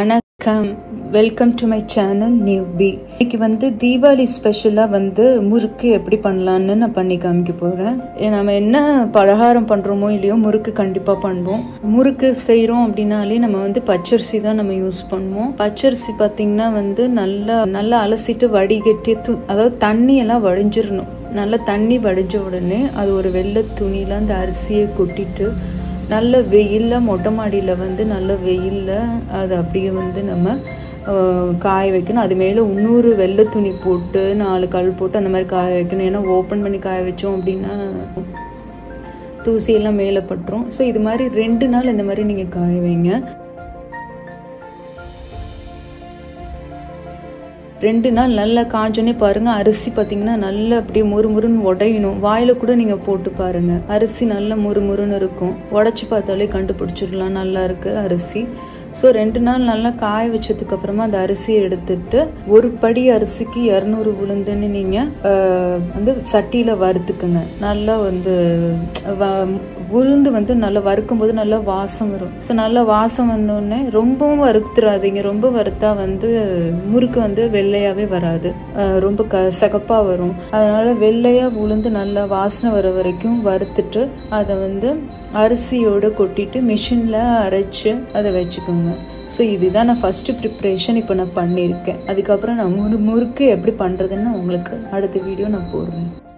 வணக்கம் welcome to my channel new B இன்னைக்கு வந்து தீபாவளி ஸ்பெஷலாக வந்து முறுக்கு எப்படி பண்ணலான்னு நான் பண்ணி காமிக்க போகிறேன் நம்ம என்ன பலகாரம் பண்ணுறோமோ இல்லையோ முறுக்கு கண்டிப்பாக பண்ணுவோம் முறுக்கு செய்கிறோம் அப்படின்னாலே நம்ம வந்து பச்சரிசி தான் நம்ம யூஸ் பண்ணுவோம் பச்சரிசி பார்த்திங்கன்னா வந்து நல்லா நல்லா அலசிட்டு வடிகட்டி து அதாவது தண்ணி எல்லாம் வடிஞ்சிடணும் நல்லா தண்ணி வடிஞ்ச உடனே அது ஒரு வெள்ளை துணியில் அந்த அரிசியை கொட்டிட்டு நல்ல வெயிலில் மொட்டை மாடியில் வந்து நல்ல வெயிலில் அது அப்படியே வந்து நம்ம ஆஹ், காய வைக்கணும் அது மேலே இன்னொரு வெள்ளை துணி போட்டு நாலு கல் போட்டு அந்த மாதிரி காய வைக்கணும் ஏன்னா ஓப்பன் பண்ணி காய வச்சோம் அப்படின்னா தூசியெல்லாம் மேலே பட்டுரும் ஸோ இது மாதிரி ரெண்டு நாள் இந்த மாதிரி நீங்கள் காய வைங்க ரெண்டு நாள் நல்லா காஞ்சோன்னே பாருங்க அரிசி பார்த்தீங்கன்னா நல்லா அப்படியே முறுமுறுன்னு உடையணும் வாயில கூட நீங்க போட்டு பாருங்க அரிசி நல்லா முறுமுறுன்னு இருக்கும் உடைச்சு பார்த்தாலே கண்டுபிடிச்சிடலாம் நல்லா இருக்கு அரிசி ஸோ ரெண்டு நாள் நல்லா காய வச்சதுக்கு அப்புறமா அந்த அரிசியை எடுத்துட்டு ஒரு படி அரிசிக்கு இரநூறு உளுந்துன்னு நீங்க ஆஹ், வந்து சட்டியில வறுத்துக்குங்க நல்லா வந்து வ- உளுந்து வந்து நல்லா வறுக்கும் போது நல்லா வாசம் வரும் ஸோ நல்லா வாசம் வந்தோடனே ரொம்பவும் வறுத்துறாதீங்க ரொம்ப வறுத்தா வந்து முறுக்கு வந்து வெள்ளையாவே வராது அஹ் ரொம்ப க சகப்பா வரும் அதனால வெள்ளையா உளுந்து நல்லா வாசனை வர வரைக்கும் வறுத்துட்டு அதை வந்து அரிசியோட கொட்டிட்டு மிஷினில் அரைச்சு அதை வச்சுக்கோங்க ஸோ இதுதான் நான் ஃபஸ்ட்டு ப்ரிப்ரேஷன் இப்போ நான் பண்ணியிருக்கேன் அதுக்கப்புறம் நான் முறு முறுக்கு எப்படி பண்ணுறதுன்னு உங்களுக்கு அடுத்த வீடியோ நான் போடுறேன்